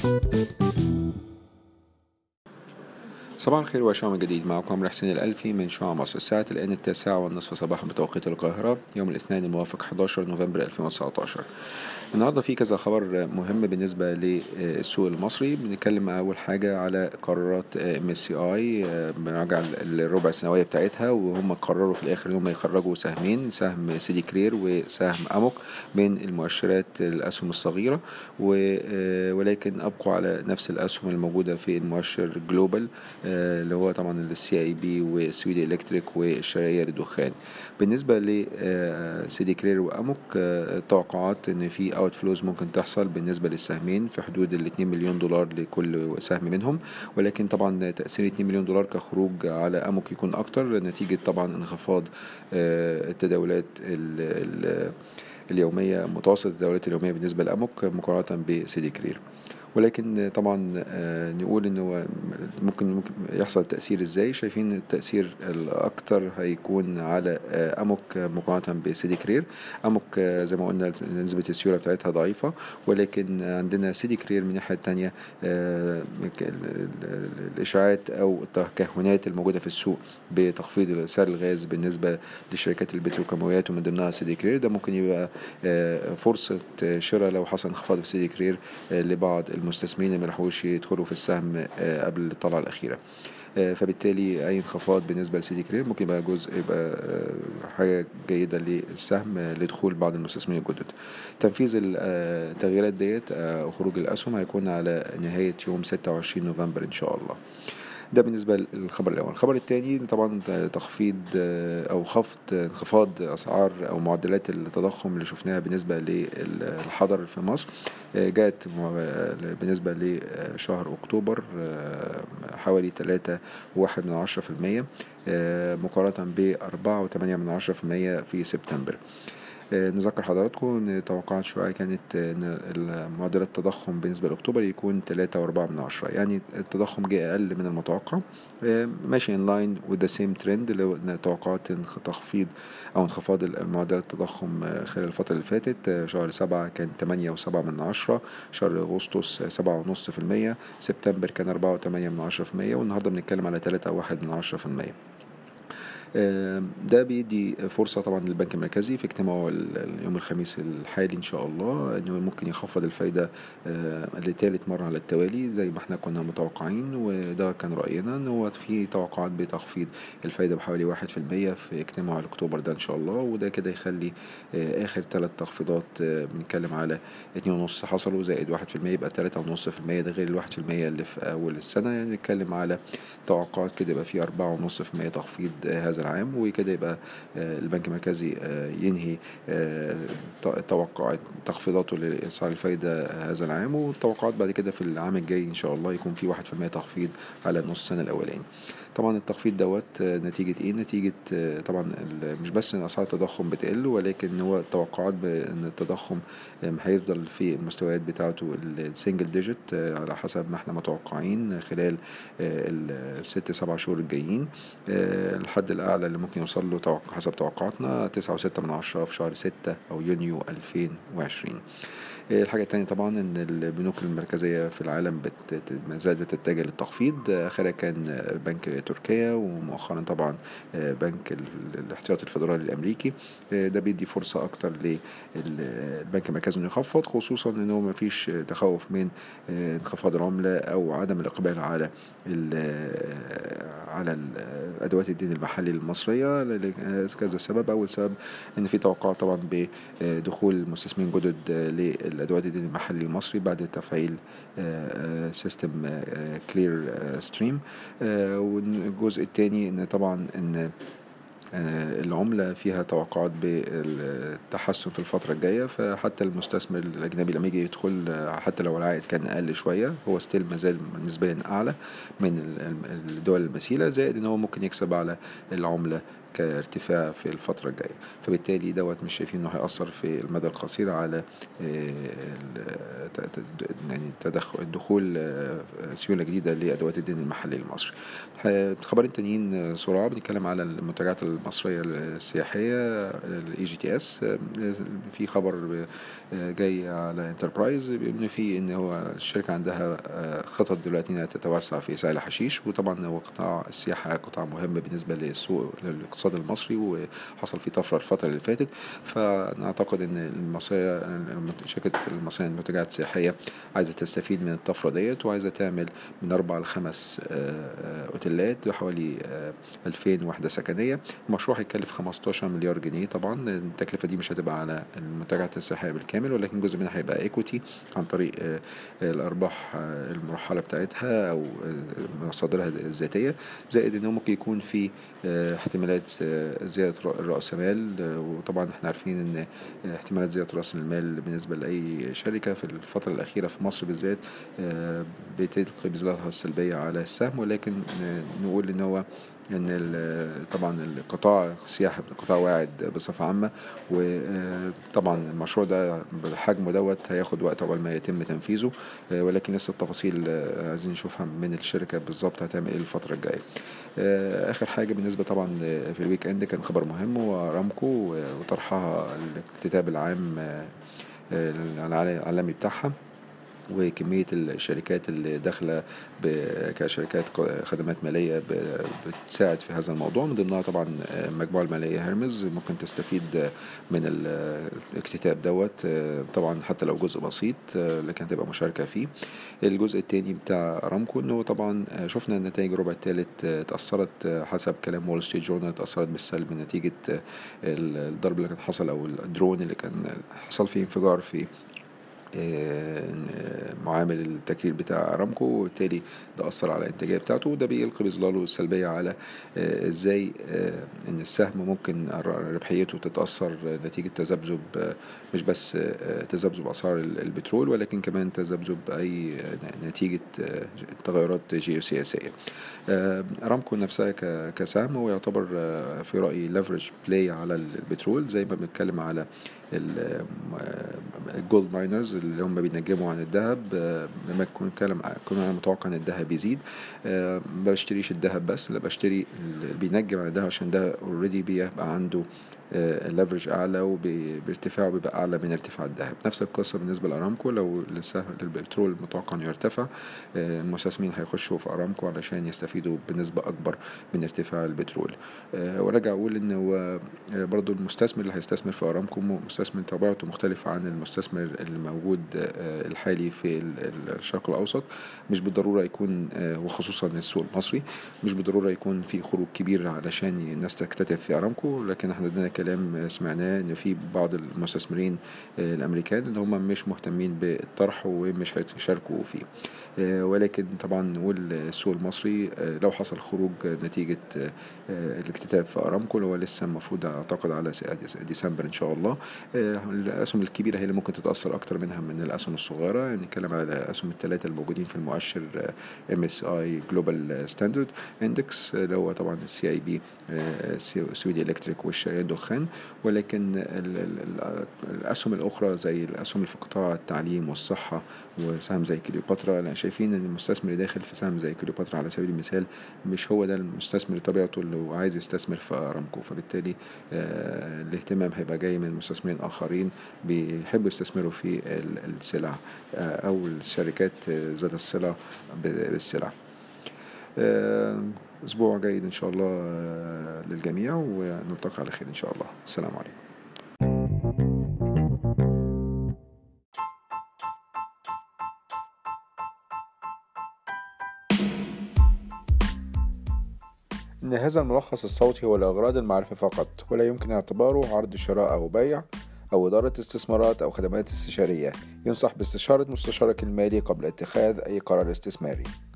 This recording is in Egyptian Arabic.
صباح الخير وشام جديد معكم حسين الألفي من شعاع مصر الساعة الآن التاسعة والنصف صباحا بتوقيت القاهرة يوم الاثنين الموافق 11 نوفمبر 2019 النهاردة في كذا خبر مهم بالنسبة للسوق المصري بنتكلم أول حاجة على قرارات ام اس سي اي بنراجع الربع السنوية بتاعتها وهم قرروا في الآخر إن هم يخرجوا سهمين سهم سيدي كرير وسهم أموك من المؤشرات الأسهم الصغيرة ولكن أبقوا على نفس الأسهم الموجودة في المؤشر جلوبال اللي هو طبعا السي اي بي وسويدي الكتريك والشرقيه للدخان بالنسبه لسيدي كرير واموك توقعات ان في اوت فلوز ممكن تحصل بالنسبه للسهمين في حدود ال 2 مليون دولار لكل سهم منهم ولكن طبعا تاثير 2 مليون دولار كخروج على اموك يكون اكتر نتيجه طبعا انخفاض التداولات اليوميه متوسط التداولات اليوميه بالنسبه لاموك مقارنه بسيدي كرير ولكن طبعا نقول انه ممكن ممكن يحصل تاثير ازاي شايفين التاثير الاكتر هيكون على اموك مقارنه بسيدي كرير اموك زي ما قلنا نسبه السيوله بتاعتها ضعيفه ولكن عندنا سيدي كرير من الناحيه الثانيه الاشاعات او التكهنات الموجوده في السوق بتخفيض سعر الغاز بالنسبه لشركات البتروكيماويات ومن ضمنها سيدي كرير ده ممكن يبقى فرصه شراء لو حصل انخفاض في سيدي كرير لبعض المستثمرين اللي ملحقوش يدخلوا في السهم قبل الطلعة الأخيرة فبالتالي أي انخفاض بالنسبة لسيدي كرير ممكن يبقى جزء يبقى حاجة جيدة للسهم لدخول بعض المستثمرين الجدد تنفيذ التغييرات ديت أو خروج الأسهم هيكون على نهاية يوم 26 نوفمبر إن شاء الله ده بالنسبة للخبر الأول الخبر الثاني طبعا تخفيض أو خفض انخفاض أسعار أو معدلات التضخم اللي شفناها بالنسبة للحضر في مصر جاءت بالنسبة لشهر أكتوبر حوالي تلاتة واحد من عشرة في المية مقارنة بأربعة وتمانية من عشرة في المية في سبتمبر نذكر حضراتكم ان توقعات شوية كانت ان معدلات التضخم بالنسبة لاكتوبر يكون تلاتة واربعة من عشرة يعني التضخم جه اقل من المتوقع ماشي ان لاين with the same trend اللي هو توقعات تخفيض او انخفاض معدلات التضخم خلال الفترة اللي فاتت شهر سبعة كان تمانية وسبعة من عشرة شهر اغسطس سبعة ونص في المية سبتمبر كان أربعة وتمانية من عشرة في المية والنهاردة بنتكلم على تلاتة واحد من عشرة في المية ده بيدي فرصة طبعا للبنك المركزي في اجتماعه يوم الخميس الحالي إن شاء الله إنه ممكن يخفض الفايدة لثالث مرة على التوالي زي ما احنا كنا متوقعين وده كان رأينا إن هو في توقعات بتخفيض الفايدة بحوالي واحد في المية في اجتماع أكتوبر ده إن شاء الله وده كده يخلي آخر ثلاث تخفيضات بنتكلم على اتنين ونص حصلوا زائد واحد في المية يبقى تلاتة ونص في المية ده غير الواحد في المية اللي في أول السنة يعني نتكلم على توقعات كده يبقى في أربعة ونص في المية تخفيض هذا العام وكده يبقى البنك المركزي ينهي توقع تخفيضاته لاسعار الفايده هذا العام والتوقعات بعد كده في العام الجاي ان شاء الله يكون في واحد في المية تخفيض على نص السنه الاولاني طبعا التخفيض دوت نتيجة ايه نتيجة طبعا مش بس ان اسعار التضخم بتقل ولكن هو التوقعات بان التضخم هيفضل في المستويات بتاعته السنجل ديجيت على حسب ما احنا متوقعين خلال الست سبع شهور الجايين الحد الاعلى اللي ممكن يوصل له توقع حسب توقعاتنا تسعة وستة من عشرة في شهر ستة او يونيو الفين وعشرين الحاجة التانية طبعا ان البنوك المركزية في العالم بت... ما زالت بتتجه للتخفيض اخرها كان بنك تركيا ومؤخرا طبعا بنك الاحتياطي الفدرالي الامريكي ده بيدي فرصة اكتر للبنك المركزي انه يخفض خصوصا ان هو ما فيش تخوف من انخفاض العملة او عدم الاقبال على ال على ادوات الدين المحلي المصرية لكذا سبب اول سبب ان في توقعات طبعا بدخول مستثمرين جدد الادوات الدين المحلي المصري بعد تفعيل سيستم كلير ستريم والجزء الثاني ان طبعا ان العملة فيها توقعات بالتحسن في الفترة الجاية فحتى المستثمر الأجنبي لما يجي يدخل حتى لو العائد كان أقل شوية هو ستيل مازال نسبيا أعلى من الدول المثيلة زائد إن هو ممكن يكسب على العملة كارتفاع في الفترة الجاية فبالتالي دوت مش شايفين انه هيأثر في المدى القصير على يعني تدخل الدخول سيولة جديدة لأدوات الدين المحلي المصري خبرين تانيين سرعة بنتكلم على المنتجات المصرية السياحية الاي جي تي اس في خبر جاي على انتربرايز بيقول في ان هو الشركة عندها خطط دلوقتي انها تتوسع في سهل حشيش وطبعا هو قطاع السياحة قطاع مهم بالنسبة للسوق للاقتصاد المصري وحصل فيه طفرة الفترة اللي فاتت فنعتقد ان المصرية شركة المصرية للمنتجات السياحية عايزة تستفيد من الطفرة ديت وعايزة تعمل من أربع لخمس أوتيلات بحوالي 2000 وحدة سكنية المشروع هيكلف 15 مليار جنيه طبعا التكلفة دي مش هتبقى على المنتجات السياحية بالكامل ولكن جزء منها هيبقى ايكوتي عن طريق الأرباح المرحلة بتاعتها أو مصادرها الذاتية زائد إنه ممكن يكون في احتمالات زيادة رأس مال وطبعا احنا عارفين إن احتمالات زيادة رأس المال بالنسبة لأي شركة في الفترة الأخيرة في مصر بالذات بتلقي بظلالها السلبية على السهم ولكن نقول إن هو ان طبعا القطاع السياحي قطاع واعد بصفه عامه وطبعا المشروع ده بحجمه دوت هياخد وقت قبل ما يتم تنفيذه ولكن لسه التفاصيل عايزين نشوفها من الشركه بالظبط هتعمل ايه الفتره الجايه اخر حاجه بالنسبه طبعا في الويك اند كان خبر مهم ورامكو وطرحها الاكتتاب العام العالمي بتاعها وكمية الشركات اللي داخلة كشركات خدمات مالية بتساعد في هذا الموضوع من ضمنها طبعا المجموعة المالية هيرمز ممكن تستفيد من الاكتتاب دوت طبعا حتى لو جزء بسيط لكن تبقى مشاركة فيه الجزء التاني بتاع رامكو انه طبعا شفنا النتائج الربع الثالث اتأثرت حسب كلام وول ستريت جورنال اتأثرت بالسلب نتيجة الضرب اللي كان حصل او الدرون اللي كان حصل فيه انفجار في معامل التكرير بتاع ارامكو وبالتالي ده اثر على الانتاجيه بتاعته وده بيلقي بظلاله السلبيه على ازاي ان السهم ممكن ربحيته تتاثر نتيجه تذبذب مش بس تذبذب اسعار البترول ولكن كمان تذبذب اي نتيجه تغيرات جيوسياسيه ارامكو نفسها كسهم هو يعتبر في رايي ليفرج بلاي على البترول زي ما بنتكلم على الجولد ماينرز اللي هم بينجموا عن الذهب لما كنت نتكلم كنا انا متوقع ان الذهب يزيد ما بشتريش الذهب بس لا بشتري اللي بينجم عن الذهب عشان ده اوريدي بيبقى عنده الليفرج اعلى وبارتفاعه بيبقى اعلى من ارتفاع الذهب نفس القصه بالنسبه لارامكو لو البترول المتوقع انه يرتفع المستثمرين هيخشوا في ارامكو علشان يستفيدوا بنسبه اكبر من ارتفاع البترول وراجع اقول ان هو برضو المستثمر اللي هيستثمر في ارامكو مستثمر طبيعته مختلفه عن المستثمر الموجود الحالي في الشرق الاوسط مش بالضروره يكون وخصوصا السوق المصري مش بالضروره يكون في خروج كبير علشان الناس تكتتب في ارامكو لكن احنا عندنا كلام سمعناه ان في بعض المستثمرين الامريكان اللي هم مش مهتمين بالطرح ومش هيشاركوا فيه ولكن طبعا نقول السوق المصري لو حصل خروج نتيجة الاكتتاب في ارامكو اللي هو لسه المفروض اعتقد على ديسمبر ان شاء الله الاسهم الكبيرة هي اللي ممكن تتأثر اكتر منها من الاسهم الصغيرة يعني نتكلم على الاسهم الثلاثة الموجودين في المؤشر ام اس اي جلوبال ستاندرد اندكس اللي هو طبعا السي اي بي سويدي الكتريك والشركات الدخان ولكن الاسهم الاخرى زي الاسهم اللي في قطاع التعليم والصحه وسهم زي كليوباترا لا شايفين ان المستثمر اللي داخل في سهم زي كليوباترا على سبيل المثال مش هو ده المستثمر طبيعته اللي عايز يستثمر في ارامكو فبالتالي آه الاهتمام هيبقى جاي من مستثمرين اخرين بيحبوا يستثمروا في السلع آه او الشركات ذات الصله بالسلع آه اسبوع جيد ان شاء الله للجميع ونلتقي على خير ان شاء الله السلام عليكم إن هذا الملخص الصوتي هو لأغراض المعرفة فقط ولا يمكن اعتباره عرض شراء أو بيع أو إدارة استثمارات أو خدمات استشارية ينصح باستشارة مستشارك المالي قبل اتخاذ أي قرار استثماري